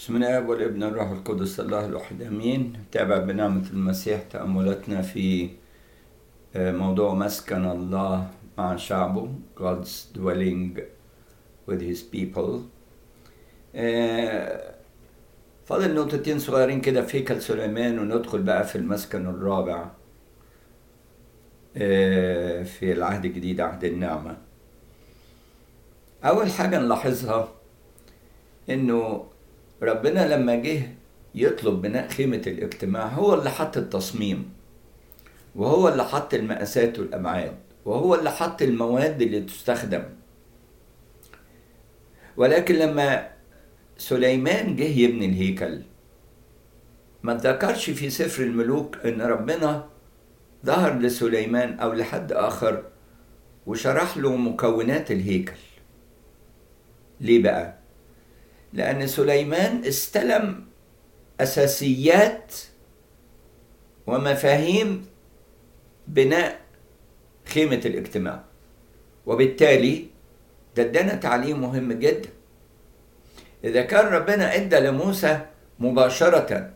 بسم الله والابن الروح القدس الله الواحد امين تابع بنعمة المسيح تأملاتنا في موضوع مسكن الله مع شعبه God's dwelling with his people فاضل نقطتين صغيرين كده في هيكل سليمان وندخل بقى في المسكن الرابع في العهد الجديد عهد النعمة أول حاجة نلاحظها إنه ربنا لما جه يطلب بناء خيمة الاجتماع هو اللي حط التصميم وهو اللي حط المقاسات والأبعاد وهو اللي حط المواد اللي تستخدم ولكن لما سليمان جه يبني الهيكل ما ذكرش في سفر الملوك ان ربنا ظهر لسليمان او لحد اخر وشرح له مكونات الهيكل ليه بقى لان سليمان استلم اساسيات ومفاهيم بناء خيمه الاجتماع وبالتالي ده ادانا تعليم مهم جدا إذا كان ربنا إدى لموسى مباشرة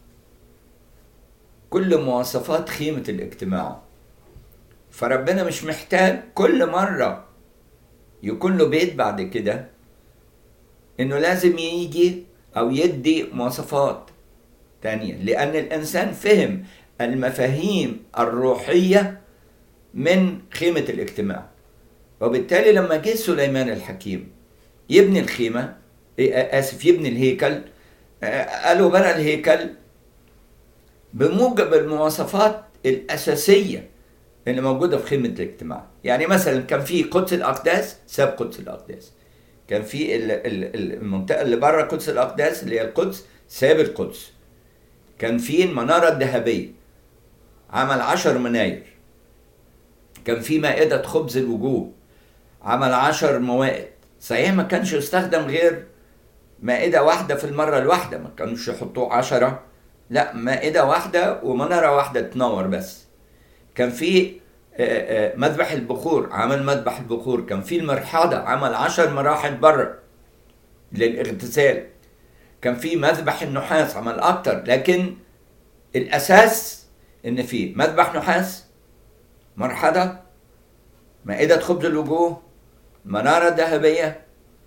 كل مواصفات خيمة الاجتماع فربنا مش محتاج كل مرة يكون له بيت بعد كده إنه لازم يجي أو يدي مواصفات تانية لأن الإنسان فهم المفاهيم الروحية من خيمة الاجتماع وبالتالي لما جه سليمان الحكيم يبني الخيمه اسف يبني الهيكل قالوا بنى الهيكل بموجب المواصفات الاساسيه اللي موجوده في خيمه الاجتماع يعني مثلا كان في قدس الاقداس ساب قدس الاقداس كان في المنطقه اللي بره قدس الاقداس اللي هي القدس ساب القدس كان في المناره الذهبيه عمل عشر مناير كان في مائدة خبز الوجوه عمل عشر موائد صحيح ما كانش يستخدم غير مائدة واحدة في المرة الواحدة ما كانوش يحطوه عشرة لا مائدة واحدة ومنارة واحدة تنور بس كان في مذبح البخور عمل مذبح البخور كان في المرحاضة عمل عشر مراحل بره للاغتسال كان في مذبح النحاس عمل أكتر لكن الأساس إن في مذبح نحاس مرحلة مائدة خبز الوجوه منارة ذهبية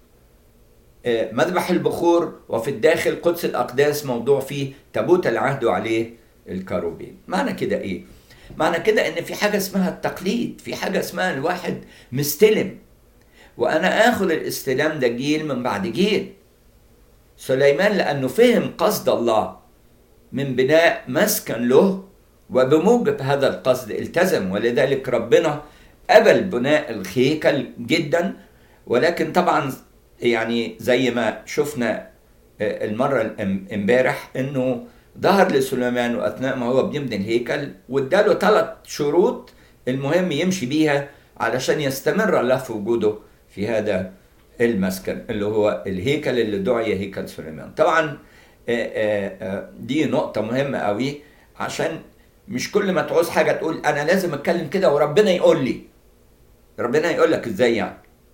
مذبح البخور وفي الداخل قدس الأقداس موضوع فيه تابوت العهد وعليه الكروبين معنى كده إيه؟ معنى كده إن في حاجة اسمها التقليد في حاجة اسمها الواحد مستلم وأنا آخذ الاستلام ده جيل من بعد جيل سليمان لأنه فهم قصد الله من بناء مسكن له وبموجب هذا القصد التزم ولذلك ربنا قبل بناء الهيكل جدا ولكن طبعا يعني زي ما شفنا المرة امبارح انه ظهر لسليمان واثناء ما هو بيبني الهيكل واداله ثلاث شروط المهم يمشي بيها علشان يستمر الله في وجوده في هذا المسكن اللي هو الهيكل اللي دعي هيكل سليمان طبعا دي نقطة مهمة قوي عشان مش كل ما تعوز حاجه تقول انا لازم اتكلم كده وربنا يقول لي ربنا يقول لك ازاي يعني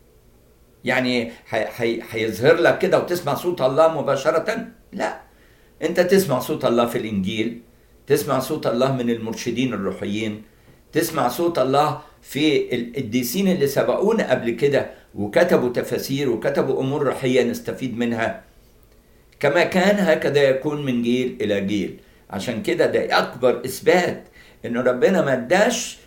يعني هيظهر لك كده وتسمع صوت الله مباشره لا انت تسمع صوت الله في الانجيل تسمع صوت الله من المرشدين الروحيين تسمع صوت الله في القديسين اللي سبقونا قبل كده وكتبوا تفاسير وكتبوا امور روحيه نستفيد منها كما كان هكذا يكون من جيل الى جيل عشان كده ده اكبر اثبات ان ربنا ما اداش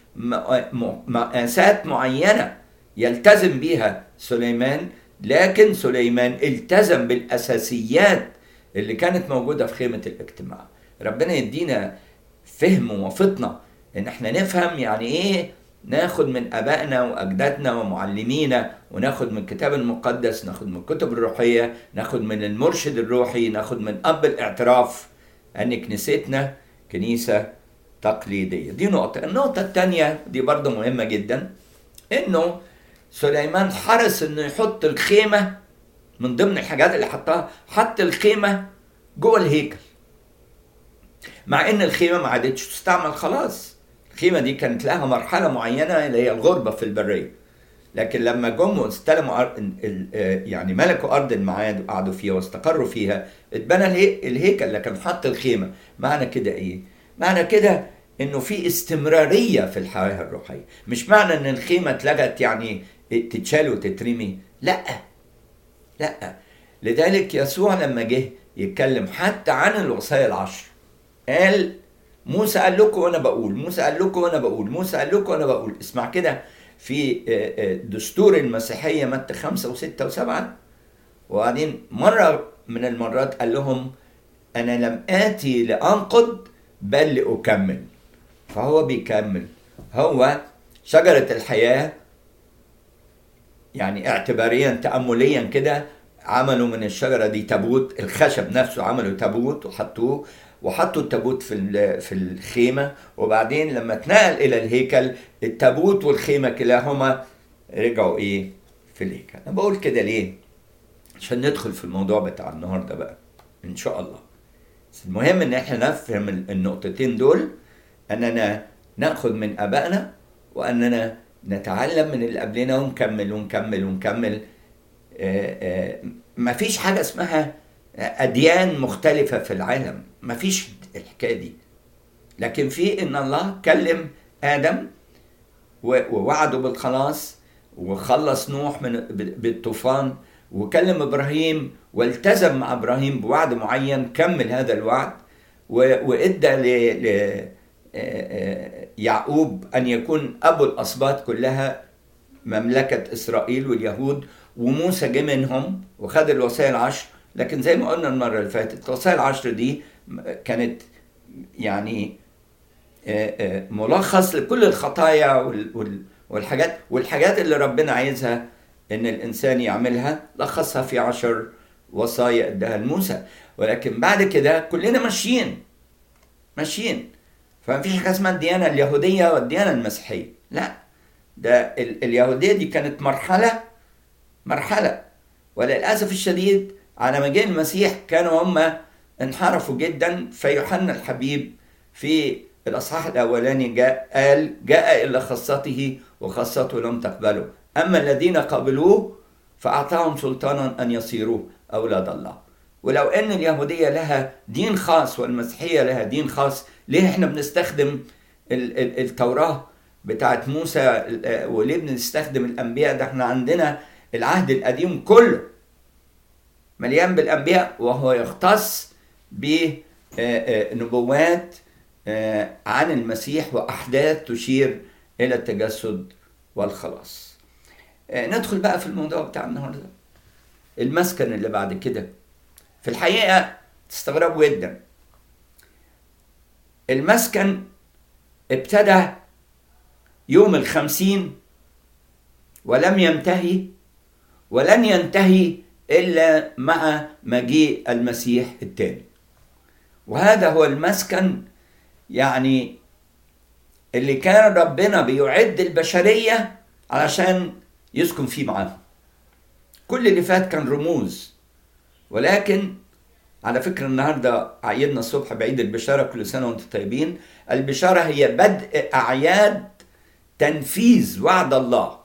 مقاسات معينه يلتزم بيها سليمان لكن سليمان التزم بالاساسيات اللي كانت موجوده في خيمه الاجتماع ربنا يدينا فهم وفطنه ان احنا نفهم يعني ايه ناخد من ابائنا واجدادنا ومعلمينا وناخد من الكتاب المقدس ناخد من الكتب الروحيه ناخد من المرشد الروحي ناخد من اب الاعتراف أن كنيستنا كنيسة تقليدية دي نقطة النقطة الثانية دي برضه مهمة جدا إنه سليمان حرص إنه يحط الخيمة من ضمن الحاجات اللي حطها حط الخيمة جوه الهيكل مع إن الخيمة ما عادتش تستعمل خلاص الخيمة دي كانت لها مرحلة معينة اللي هي الغربة في البرية لكن لما جم واستلموا أر- ال- ال- آه، يعني ملكوا ارض الميعاد وقعدوا فيها واستقروا فيها اتبنى الهي- الهيكل لكن حط الخيمه معنى كده ايه؟ معنى كده انه في استمراريه في الحياه الروحيه مش معنى ان الخيمه اتلغت يعني تتشال وتترمي لا لا لذلك يسوع لما جه يتكلم حتى عن الوصايا العشر قال موسى قال لكم وانا بقول موسى قال لكم وانا بقول موسى قال لكم وانا بقول اسمع كده في آه، آه، دستور المسيحيه متى خمسة وستة وسبعة وبعدين مرة من المرات قال لهم أنا لم آتي لأنقض بل لأكمل فهو بيكمل هو شجرة الحياة يعني اعتباريا تأمليا كده عملوا من الشجرة دي تابوت الخشب نفسه عملوا تابوت وحطوه وحطوا التابوت في ال- في الخيمة وبعدين لما اتنقل إلى الهيكل التابوت والخيمة كلاهما رجعوا إيه في الهيكل أنا بقول كده ليه عشان ندخل في الموضوع بتاع النهارده بقى ان شاء الله بس المهم ان احنا نفهم ال- النقطتين دول اننا ناخذ من ابائنا واننا نتعلم من اللي قبلنا ونكمل ونكمل ونكمل ما فيش حاجه اسمها اديان مختلفه في العالم ما فيش الحكايه دي لكن في ان الله كلم ادم و- ووعده بالخلاص وخلص نوح من ب- بالطوفان وكلم ابراهيم والتزم مع ابراهيم بوعد معين كمل هذا الوعد و- وادى ل ل- آه، آه، يعقوب ان يكون ابو الاسباط كلها مملكه اسرائيل واليهود وموسى جه منهم وخد الوصايا العشر لكن زي ما قلنا المره اللي فاتت الوصايا العشر دي كانت يعني آه، آه، ملخص لكل الخطايا وال- وال- والحاجات والحاجات اللي ربنا عايزها ان الانسان يعملها لخصها في عشر وصايا اداها لموسى ولكن بعد كده كلنا ماشيين ماشيين فما فيش حاجه اسمها الديانه اليهوديه والديانه المسيحيه لا ده ال- اليهوديه دي كانت مرحله مرحله وللاسف الشديد على ما جه المسيح كانوا هم انحرفوا جدا فيوحنا الحبيب في الاصحاح الاولاني جاء قال جاء الى خاصته وخاصته لم تقبله اما الذين قبلوه فاعطاهم سلطانا ان يصيروا اولاد الله ولو ان اليهوديه لها دين خاص والمسيحيه لها دين خاص ليه احنا بنستخدم ال- ال- التوراه بتاعت موسى ال- وليه بنستخدم الانبياء ده احنا عندنا العهد القديم كله مليان بالانبياء وهو يختص بنبوات عن المسيح واحداث تشير الى التجسد والخلاص آه، ندخل بقى في الموضوع بتاع النهارده المسكن اللي بعد كده في الحقيقه تستغربوا جدا المسكن ابتدى يوم الخمسين ولم ينتهي ولن ينتهي إلا مع مجيء المسيح الثاني وهذا هو المسكن يعني اللي كان ربنا بيعد البشرية علشان يسكن فيه معاهم كل اللي فات كان رموز ولكن على فكرة النهاردة عيدنا الصبح بعيد البشارة كل سنة وانتم طيبين البشارة هي بدء أعياد تنفيذ وعد الله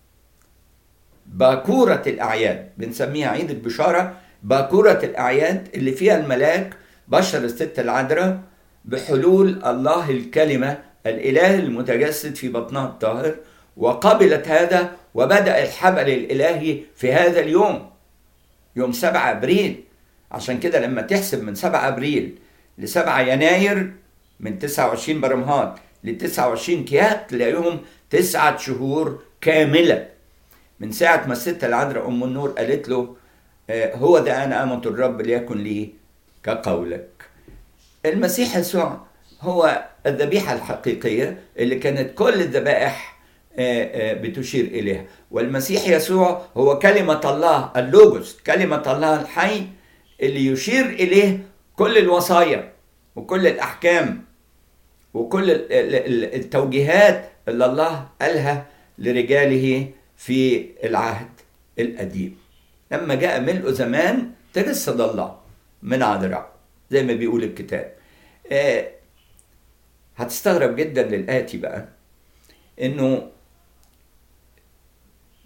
باكورة الأعياد بنسميها عيد البشارة باكورة الأعياد اللي فيها الملاك بشر الست العذراء بحلول الله الكلمة الإله المتجسد في بطنها الطاهر وقبلت هذا وبدأ الحبل الإلهي في هذا اليوم يوم 7 أبريل عشان كده لما تحسب من 7 أبريل ل 7 يناير من 29 برمهات ل 29 كيات تلاقيهم تسعة شهور كاملة من ساعة ما الست العذراء أم النور قالت له آه، هو ده أنا أمة الرب ليكن لي كقولك المسيح يسوع هو الذبيحة الحقيقية اللي كانت كل الذبائح آه، آه، بتشير إليها والمسيح يسوع هو كلمة الله اللوجوس كلمة الله الحي اللي يشير إليه كل الوصايا وكل الأحكام وكل ال- ال- ال- التوجيهات اللي الله قالها لرجاله في العهد القديم لما جاء ملء زمان تجسد الله من عذراء زي ما بيقول الكتاب آه، هتستغرب جدا للآتي بقى انه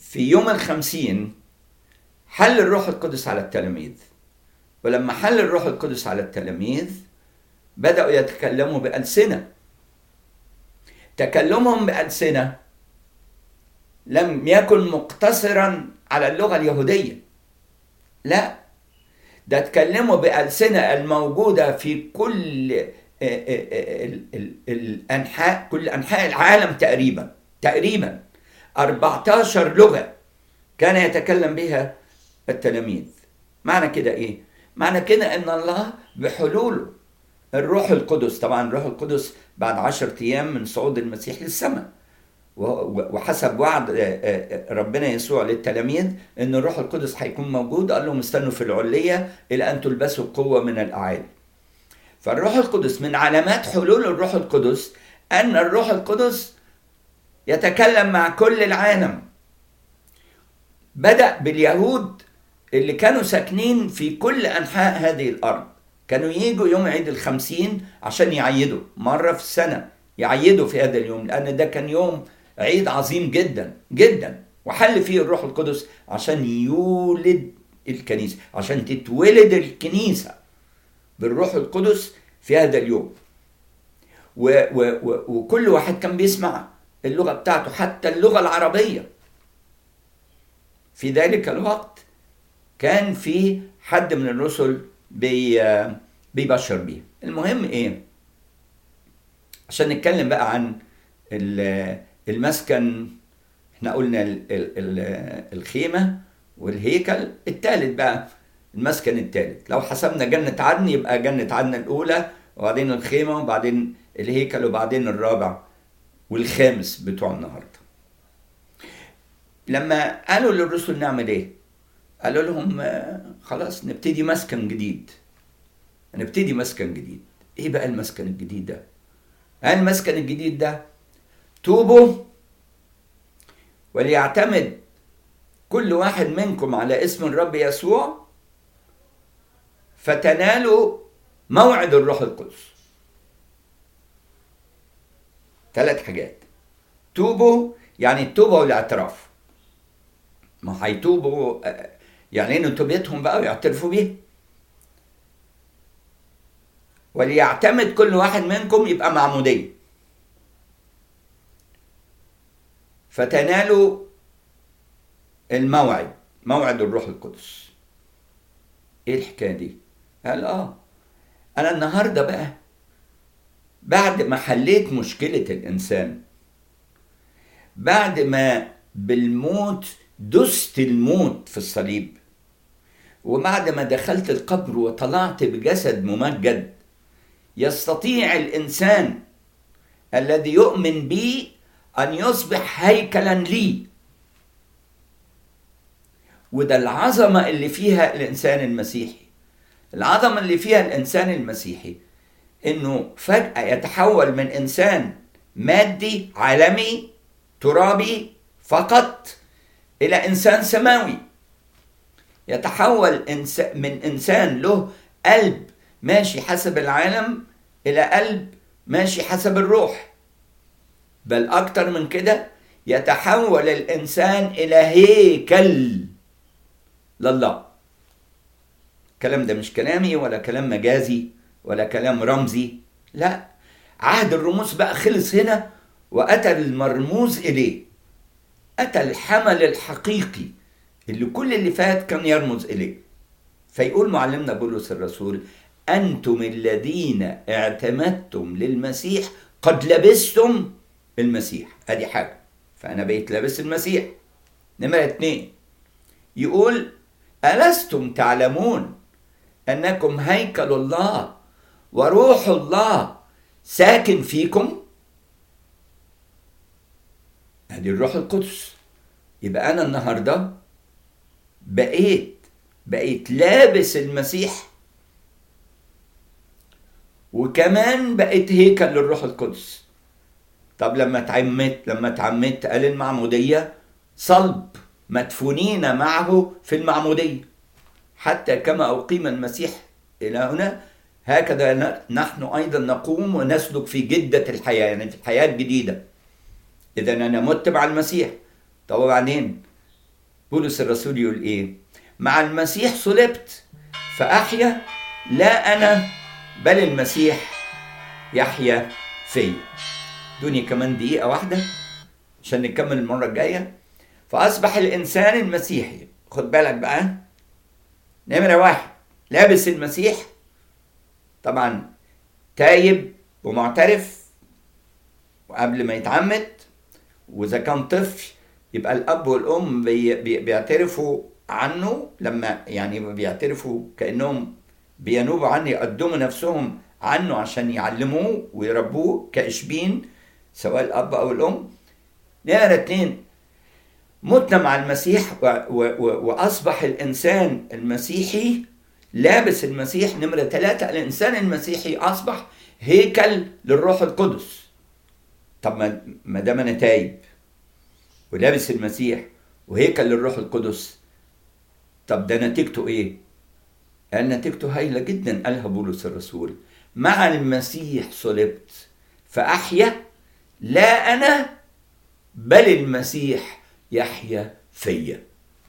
في يوم الخمسين حل الروح القدس على التلاميذ ولما حل الروح القدس على التلاميذ بدأوا يتكلموا بألسنة تكلمهم بألسنة لم يكن مقتصرا على اللغة اليهودية لا ده اتكلموا بألسنة الموجودة في كل الأنحاء كل أنحاء العالم تقريبا تقريبا 14 لغة كان يتكلم بها التلاميذ معنى كده إيه؟ معنى كده إن الله بحلوله الروح القدس طبعا الروح القدس بعد عشرة أيام من صعود المسيح للسماء وحسب وعد ربنا يسوع للتلاميذ ان الروح القدس هيكون موجود قال لهم استنوا في العليه الى ان تلبسوا قوه من الاعالي فالروح القدس من علامات حلول الروح القدس ان الروح القدس يتكلم مع كل العالم بدا باليهود اللي كانوا ساكنين في كل انحاء هذه الارض كانوا يجوا يوم عيد الخمسين عشان يعيدوا مرة في السنة يعيدوا في هذا اليوم لأن ده كان يوم عيد عظيم جدا جدا وحل فيه الروح القدس عشان يولد الكنيسة عشان تتولد الكنيسة بالروح القدس في هذا اليوم و و و وكل واحد كان بيسمع اللغة بتاعته حتى اللغة العربية في ذلك الوقت كان في حد من الرسل بي بيبشر بيه المهم ايه عشان نتكلم بقى عن المسكن احنا قلنا ال ال الخيمة والهيكل الثالث بقى المسكن الثالث لو حسبنا جنة عدن يبقى جنة عدن الأولى وبعدين الخيمة وبعدين الهيكل وبعدين الرابع والخامس بتوع النهاردة لما قالوا للرسل نعمل ايه قالوا لهم خلاص نبتدي مسكن جديد نبتدي مسكن جديد ايه بقى المسكن الجديد ده المسكن الجديد ده توبوا وليعتمد كل واحد منكم على اسم الرب يسوع فتنالوا موعد الروح القدس ثلاث حاجات توبوا يعني التوبه والاعتراف ما هيتوبوا يعلنوا توبتهم بقى ويعترفوا بيها وليعتمد كل واحد منكم يبقى معمودية فتنالوا الموعد موعد الروح القدس ايه الحكايه دي قال اه انا النهارده بقى بعد ما حليت مشكله الانسان بعد ما بالموت دست الموت في الصليب وبعد ما دخلت القبر وطلعت بجسد ممجد يستطيع الانسان الذي يؤمن بي ان يصبح هيكلا لي وده العظمه اللي فيها الانسان المسيحي العظمه اللي فيها الانسان المسيحي انه فجاه يتحول من انسان مادي عالمي ترابي فقط الى انسان سماوي يتحول من انسان له قلب ماشي حسب العالم الى قلب ماشي حسب الروح بل اكتر من كده يتحول الانسان الى هيكل لله الكلام ده مش كلامي ولا كلام مجازي ولا كلام رمزي لا عهد الرموز بقى خلص هنا واتى المرموز اليه اتى الحمل الحقيقي اللي كل اللي فات كان يرمز اليه فيقول معلمنا بولس الرسول انتم الذين اعتمدتم للمسيح قد لبستم المسيح ادي حاجه فانا بقيت لابس المسيح نمره اتنين يقول ألستم تعلمون أنكم هيكل الله وروح الله ساكن فيكم هذه الروح القدس يبقى أنا النهاردة بقيت بقيت لابس المسيح وكمان بقيت هيكل للروح القدس طب لما اتعمدت لما اتعمدت قال المعمودية صلب مدفونين معه في المعمودية حتى كما أقيم المسيح إلى هنا هكذا نحن أيضا نقوم ونسلك في جدة الحياة يعني في الحياة الجديدة إذا أنا مت مع المسيح طب وبعدين بولس الرسول يقول ايه مع المسيح صلبت فاحيا لا انا بل المسيح يحيا فيا دوني كمان دقيقه واحده عشان نكمل المره الجايه فاصبح الانسان المسيحي خد بالك بقى نمره واحد لابس المسيح طبعا تايب ومعترف وقبل ما يتعمد واذا كان طفل يبقى الاب والام بي بي بيعترفوا عنه لما يعني بيعترفوا كانهم بينوبوا عنه يقدموا نفسهم عنه عشان يعلموه ويربوه كاشبين سواء الاب او الام نمرة اتنين متنا مع المسيح و و و واصبح الانسان المسيحي لابس المسيح نمرة ثلاثة الانسان المسيحي اصبح هيكل للروح القدس طب ما ما دام انا تايب ولابس المسيح وهيكل للروح القدس طب ده نتيجته ايه؟ قال نتيجته هايلة جدا قالها بولس الرسول مع المسيح صلبت فأحيا لا أنا بل المسيح يحيا فيا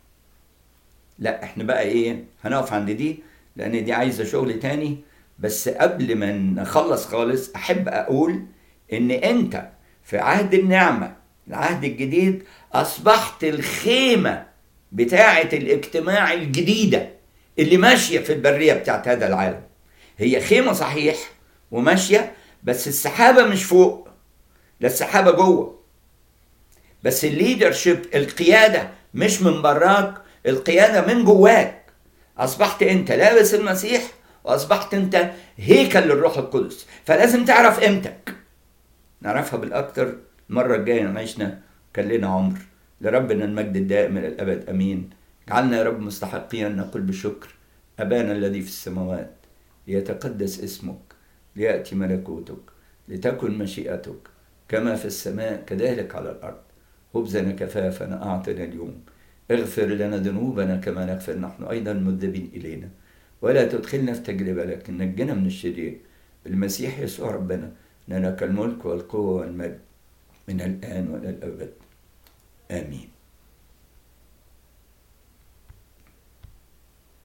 لا احنا بقى ايه هنقف عند دي لان دي عايزه شغل تاني بس قبل ما نخلص خالص احب اقول ان انت في عهد النعمه العهد الجديد اصبحت الخيمه بتاعه الاجتماع الجديده اللي ماشيه في البريه بتاعت هذا العالم هي خيمه صحيح وماشيه بس السحابه مش فوق لا السحابه جوه بس الليدرشيب القياده مش من براك القياده من جواك اصبحت انت لابس المسيح واصبحت انت هيكل للروح القدس فلازم تعرف قيمتك نعرفها بالاكثر المره الجايه نعيشنا كان لنا عمر لربنا المجد الدائم الى الابد امين اجعلنا يا رب مستحقين ان نقول بشكر ابانا الذي في السماوات ليتقدس اسمك لياتي ملكوتك لتكن مشيئتك كما في السماء كذلك على الارض خبزنا كفافنا اعطنا اليوم اغفر لنا ذنوبنا كما نغفر نحن ايضا مذنبين الينا ولا تدخلنا في تجربه لكن نجنا من الشرير بالمسيح يسوع ربنا لنا الملك والقوه والمجد من الان والى الابد امين